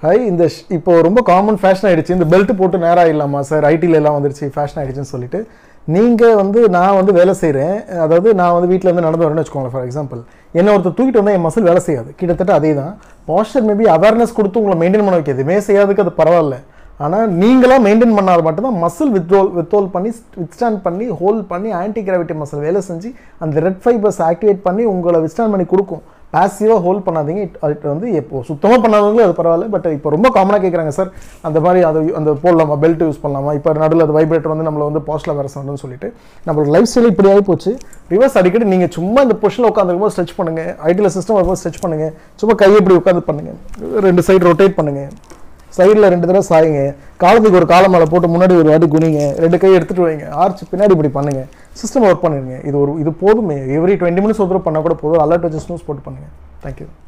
high இந்த ஷ்- இப்போ ரொம்ப காமன் ஃபேஷன் ஆயிடுச்சு இந்த பெல்ட் போட்டு நேரம் இல்லாமா சார் ஐடில எல்லாம் வந்துருச்சு ஃபேஷன் ஆயிடுச்சுன்னு சொல்லிட்டு நீங்கள் வந்து நான் வந்து வேலை செய்கிறேன் அதாவது நான் வந்து வீட்டில் இருந்து நடந்து வரேன்னு வச்சுக்கோங்களேன் ஃபார் எக்ஸாம்பிள் என்ன ஒருத்தர் தூக்கிட்டு வந்தால் என் மசில் வேலை செய்யாது கிட்டத்தட்ட அதே தான் பாஸ்டர் மேபி அவேர்னஸ் கொடுத்து உங்களை மெயின்டைன் பண்ண வைக்க எதுவுமே செய்யாதுக்கு அது பரவாயில்ல ஆனால் நீங்களாக மெயின்டைன் பண்ணால் மட்டும்தான் மசில் வித்ரோல் வித்ரோல் பண்ணி வித்ஸ்டாண்ட் பண்ணி ஹோல்ட் பண்ணி ஆன்டி கிராவிட்டி மசில் வேலை செஞ்சு அந்த ரெட் ஃபைபர்ஸ் ஆக்டிவேட் பண்ணி உங்களை வித்ஸ்டாண்ட் பண்ணி கொடுக்கும் பாசிவாக ஹோல்ட் பண்ணாதீங்க it- அது வந்து இப்போ சுத்தமாக பண்ணாதவங்களும் அது பரவாயில்ல பட் இப்போ ரொம்ப காமனாக கேட்குறாங்க சார் அந்த மாதிரி அதை அந்த போடலாமா பெல்ட் யூஸ் பண்ணலாமா இப்போ நடுவில் அது வைப்ரேட்டர் வந்து நம்மளை வந்து பாஸ்டில் வேறு சொல்லணும்னு சொல்லிட்டு நம்மளோட லைஃப் ஸ்டைல் இப்படி ஆகி போச்சு ரிவர்ஸ் அடிக்கடி நீங்கள் சும்மா இந்த பொசிஷனில் உட்காந்துருக்கும் போது ஸ்ட்ரெச் பண்ணுங்கள் ஐடியில் சிஸ்டம் வரும்போது ஸ்ட்ரெச் பண்ணுங்கள் சும்மா கையை இப்படி உட்காந்து பண்ணுங்கள் ரெண்டு சைடு ரொட்டேட் பண்ணுங்கள் சைடில் ரெண்டு தடவை சாயுங்க காலத்துக்கு ஒரு காலம் மேலே போட்டு முன்னாடி ஒரு வாட்டி குனிங்க ரெண்டு கை எடுத்துட்டு வைங்க ஆர்ச் பின்னாடி இப்படி பண்ணுங்க சிஸ்டம் ஒர்க் பண்ணிருங்க இது ஒரு இது போதுமே எவ்ரி டுவெண்ட்டி மினிட்ஸ் ஒரு தடவை பண்ணால் கூட போதும் அலர்ட் வச்சு ஸ்னூஸ் போட்டு பண்ணுங்க தேங்க்யூ